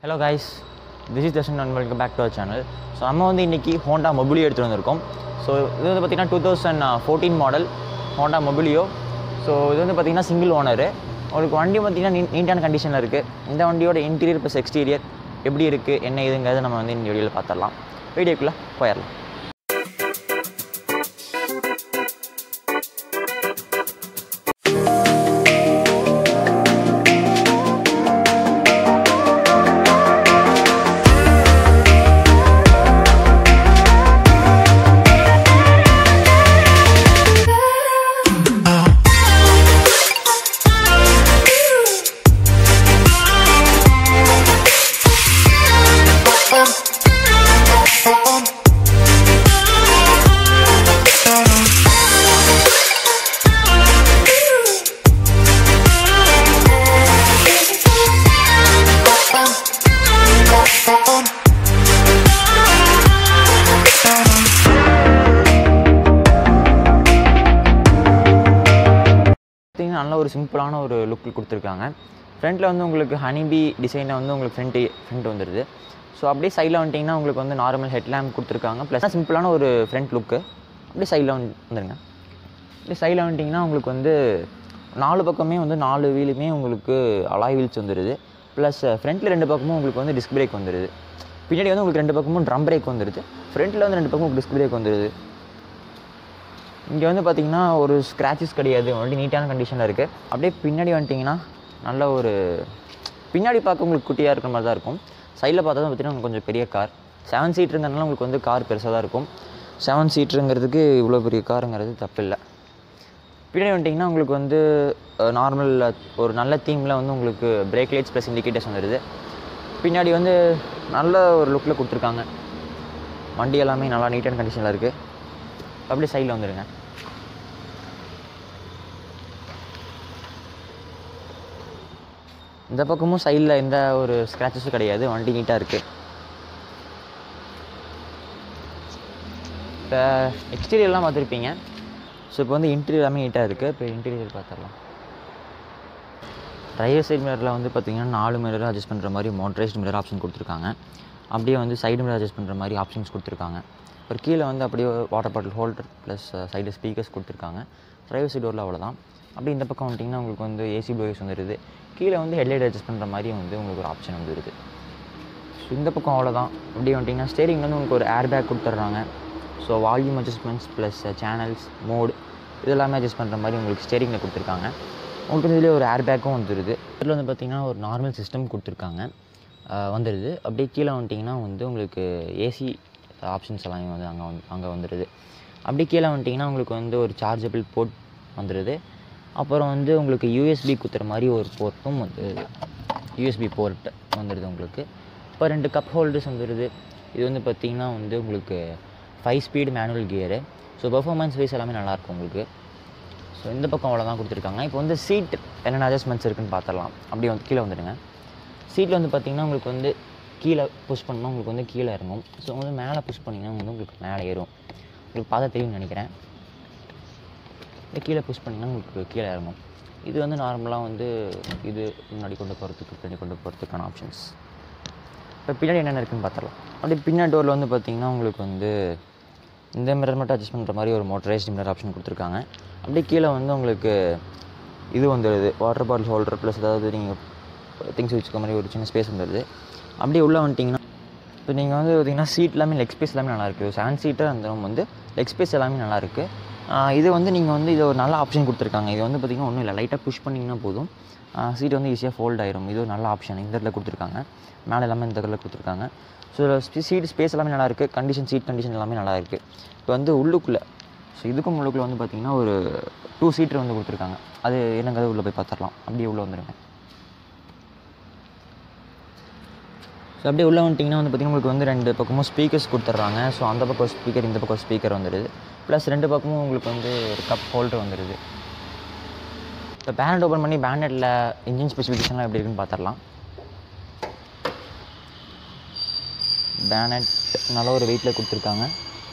hello guys this is Darshan and welcome back to our channel so நம்ம வந்து இன்றைக்கி Honda Mobilio எடுத்துகிட்டு வந்திருக்கோம் ஸோ இது வந்து பார்த்திங்கன்னா two thousand fourteen model Honda Mobilio so இது வந்து பார்த்திங்கன்னா சிங்கிள் ஓனரு உங்களுக்கு வண்டி பார்த்திங்கன்னா நீ நீட்டான கண்டிஷனில் இருக்குது இந்த வண்டியோட இன்டீரியர் ப்ளஸ் எக்ஸ்டீரியர் எப்படி இருக்குது என்ன இதுங்கிறத நம்ம வந்து இந்த வீடியோவில் பார்த்துடலாம் வீடியோக்குள்ளே போயிடலாம் பார்த்தீங்கன்னா நல்ல ஒரு சிம்பிளான ஒரு லுக் கொடுத்துருக்காங்க ஃப்ரண்ட்டில் வந்து உங்களுக்கு ஹனிபி டிசைனில் வந்து உங்களுக்கு ஃப்ரண்ட் ஃப்ரண்ட் வந்துடுது ஸோ அப்படியே சைடில் வந்துட்டிங்கன்னா உங்களுக்கு வந்து நார்மல் ஹெட் லேம்ப் கொடுத்துருக்காங்க ப்ளஸ் சிம்பிளான ஒரு ஃப்ரண்ட் லுக்கு அப்படியே சைடில் வந்து வந்துருங்க அப்படியே சைடில் வந்துட்டிங்கன்னா உங்களுக்கு வந்து நாலு பக்கமே வந்து நாலு வீலுமே உங்களுக்கு அலாய் வீல்ஸ் வந்துடுது ப்ளஸ் ஃப்ரண்ட்டில் ரெண்டு பக்கமும் உங்களுக்கு வந்து டிஸ்க் பிரேக் வந்துடுது பின்னாடி வந்து உங்களுக்கு ரெண்டு பக்கமும் ட்ரம் பிரேக் வந்துடுது ஃப்ரண்ட்டில் வந்து ரெண்டு பக்கமும் டிஸ்க் பிரேக் வந்துடுது இங்கே வந்து பார்த்தீங்கன்னா ஒரு ஸ்க்ராச்சஸ் கிடையாது வண்டி நீட்டான கண்டிஷனில் இருக்குது அப்படியே பின்னாடி வந்துட்டிங்கன்னா நல்ல ஒரு பின்னாடி பார்க்க உங்களுக்கு குட்டியாக இருக்கிற மாதிரி தான் இருக்கும் சைடில் பார்த்தா தான் பார்த்தீங்கன்னா உங்களுக்கு கொஞ்சம் பெரிய கார் செவன் சீட்ருங்கிறதுனால உங்களுக்கு வந்து கார் பெருசாக தான் இருக்கும் செவன் சீட்ருங்கிறதுக்கு இவ்வளோ பெரிய காருங்கிறது தப்பு இல்லை பின்னாடி வந்துட்டிங்கன்னா உங்களுக்கு வந்து நார்மல் ஒரு நல்ல தீமில் வந்து உங்களுக்கு பிரேக் லைட்ஸ் ப்ளஸ் இண்டிகேட்டர்ஸ் வந்துடுது பின்னாடி வந்து நல்ல ஒரு லுக்கில் கொடுத்துருக்காங்க வண்டி எல்லாமே நல்லா நீட்டான கண்டிஷனில் இருக்குது அப்படியே சைடில் வந்துடுங்க இந்த பக்கமும் சைடில் எந்த ஒரு ஸ்க்ராச்சஸும் கிடையாது வண்டி நீட்டாக இருக்குது இப்போ எக்ஸ்டீரியர்லாம் பார்த்துருப்பீங்க ஸோ இப்போ வந்து இன்டீரியர் எல்லாமே நீட்டாக இருக்குது இப்போ இன்டீரியர் பார்த்துடலாம் டிரைவர் சைடு மிரரில் வந்து பார்த்திங்கன்னா நாலு மிரர் அட்ஜஸ்ட் பண்ணுற மாதிரி மோட்டரைஸ்டு மிரர் ஆப்ஷன் கொடுத்துருக்காங்க அப்படியே வந்து சைடு மிரர் அட்ஜஸ்ட் பண்ணுற மாதிரி ஆப்ஷன்ஸ் கொடுத்துருக்காங்க அப்புறம் கீழே வந்து அப்படியே water bottle holder plus side speakers கொடுத்துருக்காங்க டிரைவர் சைடு டோரில் அவ்வளோதான் அப்படியே இந்த பக்கம் வந்துட்டிங்கன்னா உங்களுக்கு வந்து ஏசி ப்ளோயர்ஸ் வந்துடுது கீழே வந்து ஹெட்லைட் அட்ஜஸ்ட் பண்ணுற மாதிரி வந்து உங்களுக்கு ஒரு ஆப்ஷன் வந்துடுது ஸோ இந்த பக்கம் அவ்வளோதான் அப்படியே வந்துட்டிங்கன்னா ஸ்டேரிங் வந்து உங்களுக்கு ஒரு ஏர் பேக் கொடுத்துட்றாங்க so volume adjustments plus channels mode இதெல்லாமே அட்ஜஸ்ட் பண்ணுற மாதிரி உங்களுக்கு ஸ்டேரிங்கில் கொடுத்துருக்காங்க உங்களுக்கு வந்து இதுலேயே ஒரு ஏர் பேக்கும் வந்துடுது இதில் வந்து பார்த்திங்கன்னா ஒரு நார்மல் சிஸ்டம் கொடுத்துருக்காங்க வந்துடுது அப்படியே கீழே வந்துட்டிங்கன்னா வந்து உங்களுக்கு ஏசி ஆப்ஷன்ஸ் எல்லாமே வந்து அங்கே வந்து அங்கே வந்துடுது அப்படி கீழே வந்துட்டிங்கன்னா உங்களுக்கு வந்து ஒரு சார்ஜபிள் போர்ட் வந்துடுது அப்புறம் வந்து உங்களுக்கு யூஎஸ்பி குத்துற மாதிரி ஒரு போர்ட்டும் வந்து யூஎஸ்பி போர்ட் வந்துடுது உங்களுக்கு இப்போ ரெண்டு கப் ஹோல்டர்ஸ் வந்துடுது இது வந்து பார்த்திங்கன்னா வந்து உங்களுக்கு five speed manual gear so performance wise எல்லாமே நல்லாயிருக்கும் உங்களுக்கு ஸோ இந்த பக்கம் அவ்வளோதான் கொடுத்துருக்காங்க இப்போ வந்து சீட் என்னென்ன அட்ஜஸ்ட்மெண்ட்ஸ் இருக்குன்னு பார்த்துடலாம் அப்படியே வந்து கீழே வந்துடுங்க சீட்டில் வந்து பார்த்திங்கன்னா உங்களுக்கு வந்து கீழே புஷ் பண்ணால் உங்களுக்கு வந்து கீழே இறங்கும் ஸோ வந்து மேலே புஷ் பண்ணிங்கன்னா வந்து உங்களுக்கு மேலே ஏறும் உங்களுக்கு பார்த்தா தெரியும்னு நினைக்கிறேன் இந்த கீழே புஷ் பண்ணிங்கன்னா உங்களுக்கு கீழே இறங்கும் இது வந்து நார்மலாக வந்து இது முன்னாடி கொண்டு போகிறதுக்கு பின்னாடி கொண்டு போகிறதுக்கான ஆப்ஷன்ஸ் இப்போ பின்னாடி என்னென்ன இருக்குன்னு பார்த்துடலாம் அப்படியே பின்னாடி டோரில் வந்து பார்த்திங்கன்னா உங்களுக்கு வந்து இந்த மிரர் மட்டும் அட்ஜஸ்ட் பண்ணுற மாதிரி ஒரு மோட்டரைஸ்டு மிரர் ஆப்ஷன் கொடுத்துருக்காங்க அப்படியே கீழே வந்து உங்களுக்கு இது வந்துடுது வாட்டர் பாட்டில் ஹோல்டர் ப்ளஸ் ஏதாவது நீங்கள் திங்ஸ் வச்சுக்க மாதிரி ஒரு சின்ன ஸ்பேஸ் வந்துடுது அப்படியே உள்ளே வந்துட்டிங்கன்னா இப்போ நீங்கள் வந்து பார்த்திங்கன்னா சீட் எல்லாமே லெக் ஸ்பேஸ் எல்லாமே நல்லாயிருக்கு செவன் சீட்டர் அந்த வந்து லெக் ஸ்பேஸ் எல்லாமே நல்லாயிருக்கு இது வந்து நீங்கள் வந்து இது ஒரு நல்ல ஆப்ஷன் கொடுத்துருக்காங்க இது வந்து பார்த்திங்கன்னா ஒன்றும் இல்லை லைட்டாக புஷ் பண்ணிங்கன்னா போதும் சீட் வந்து ஈஸியாக ஃபோல்ட் ஆயிரும் இது ஒரு நல்ல ஆப்ஷன் இந்த இடத்துல கொடுத்துருக்காங்க மேலே எல்லாமே இந்த இடத்துல கொடுத்துருக்காங்க ஸோ சீட் ஸ்பேஸ் எல்லாமே நல்லாயிருக்கு கண்டிஷன் சீட் கண்டிஷன் எல்லாமே நல்லா இருக்குது இப்போ வந்து உள்ளுக்குள்ளே ஸோ இதுக்கும் உள்ளுக்குள்ளே வந்து பார்த்திங்கன்னா ஒரு டூ சீட்டர் வந்து கொடுத்துருக்காங்க அது என்னங்கிறது உள்ளே போய் பார்த்துடலாம் அப்படியே உள்ளே வந்துடுங்க ஸோ அப்படியே உள்ளே வந்துட்டிங்கன்னா வந்து பார்த்திங்கன்னா உங்களுக்கு வந்து ரெண்டு பக்கமும் ஸ்பீக்கர்ஸ் கொடுத்துட்றாங்க ஸோ அந்த பக்கம் ஸ்பீக்கர் இந்த பக்கம் ஸ்பீக்கர் வந்துடுது ப்ளஸ் ரெண்டு பக்கமும் உங்களுக்கு வந்து ஒரு கப் ஹோல்டர் வந்துடுது இப்போ பேனட் ஓப்பன் பண்ணி பேனட்டில் இன்ஜின் ஸ்பெசிஃபிகேஷன்லாம் எப்படி இருக்குன்னு பார்த்துடலாம் பேனட் நல்ல ஒரு வெயிட்டில் கொடுத்துருக்காங்க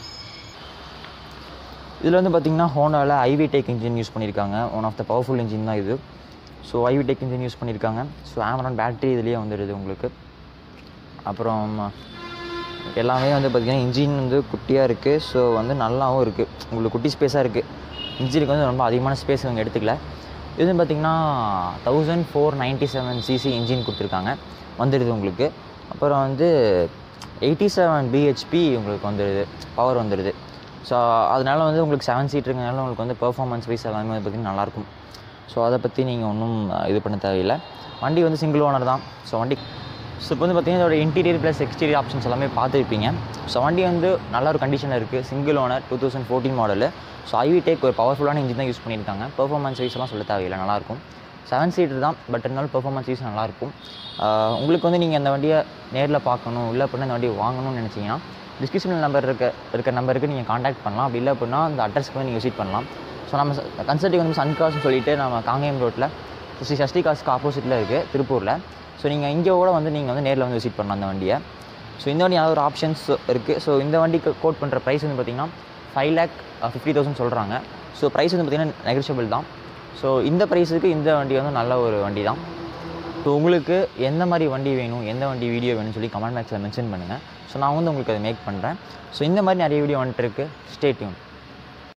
இதில் வந்து பார்த்திங்கன்னா ஹோண்டாவில் ஐவி டெக் இன்ஜின் யூஸ் பண்ணியிருக்காங்க one of the powerful engine தான் இது so IV tech engine use பண்ணியிருக்காங்க ஸோ ஆமரான் பேட்டரி இதுலேயே வந்துடுது உங்களுக்கு அப்புறம் எல்லாமே வந்து பார்த்திங்கன்னா இன்ஜின் வந்து குட்டியாக இருக்குது ஸோ வந்து நல்லாவும் இருக்குது உங்களுக்கு குட்டி ஸ்பேஸாக இருக்குது இன்ஜினுக்கு வந்து ரொம்ப அதிகமான ஸ்பேஸ் இவங்க எடுத்துக்கல இது வந்து பார்த்திங்கன்னா thousand four ninety seven CC engine கொடுத்துருக்காங்க வந்துடுது உங்களுக்கு அப்புறம் வந்து எயிட்டி செவன் பிஹெச்பி உங்களுக்கு வந்துடுது பவர் வந்துடுது ஸோ அதனால வந்து உங்களுக்கு செவன் சீட் இருக்கிறனால உங்களுக்கு வந்து பெர்ஃபார்மன்ஸ் வைஸ் எல்லாமே வந்து பார்த்திங்கன்னா நல்லாயிருக்கும் ஸோ அதை பற்றி நீங்கள் ஒன்றும் இது பண்ண தேவையில்லை வண்டி வந்து சிங்கிள் ஓனர் தான் ஸோ வண்டி ஸோ இப்போ வந்து பார்த்திங்கன்னா இதோட இன்டீரியர் ப்ளஸ் எக்ஸ்டீரியர் ஆப்ஷன்ஸ் எல்லாமே பார்த்துருப்பீங்க ஸோ வண்டி வந்து நல்ல ஒரு கண்டிஷனில் இருக்குது single owner two thousand fourteen model so I've take ஒரு பவர்ஃபுல்லான இன்ஜின் தான் யூஸ் பண்ணியிருக்காங்க பெர்ஃபார்மன்ஸ் வைஸ் எல்லாம் சொல்ல தேவையில்லை நல்லாயிருக்கும் செவன் சீட்டர் தான் பட் இருந்தாலும் பெர்ஃபார்மன்ஸ் வைஸ் நல்லாயிருக்கும் ஆஹ் உங்களுக்கு வந்து நீங்கள் அந்த வண்டியை நேரில் பார்க்கணும் இல்லை அப்படின்னா இந்த வண்டியை வாங்கணும்னு நினச்சிங்கன்னா டிஸ்கிரிப்ஷனில் நம்பர் இருக்க இருக்க நம்பருக்கு நீங்கள் காண்டாக்ட் பண்ணலாம் அப்படி இல்லை அப்படின்னா அந்த அட்ரஸ்க்கு வந்து நீங்கள் விசிட் பண்ணலாம் ஸோ நம்ம கன்சல்ட்டிங் வந்து சன்காஸ்னு சொல்லிட்டு நம்ம காங்கேயம் ரோட்டில் ஸ்ரீ சஷ்டி காஸ்க்கு ஆப்போசிட்டில் இருக்குது திருப்பூரில் ஸோ நீங்கள் இங்கே கூட வந்து நீங்கள் வந்து நேரில் வந்து விசிட் பண்ணலாம் அந்த வண்டியை ஸோ இந்த வண்டி நல்ல ஒரு ஆப்ஷன்ஸ் இருக்குது ஸோ இந்த வண்டிக்கு கோட் பண்ணுற ப்ரைஸ் வந்து பார்த்திங்கன்னா ஃபைவ் லேக் ஃபிஃப்டி தௌசண்ட் சொல்கிறாங்க ஸோ ப்ரைஸ் வந்து பார்த்திங்கன்னா நெகரிஷபிள் தான் ஸோ இந்த ப்ரைஸுக்கு இந்த வண்டி வந்து நல்ல ஒரு வண்டி தான் ஸோ உங்களுக்கு எந்த மாதிரி வண்டி வேணும் எந்த வண்டி வீடியோ வேணும்னு சொல்லி கமெண்ட் பாக்ஸில் மென்ஷன் பண்ணுங்கள் ஸோ நான் வந்து உங்களுக்கு அதை மேக் பண்ணுறேன் ஸோ இந்த மாதிரி நிறைய வீடியோ வந்துட்டு இருக்கு ஸ்டே டியூன்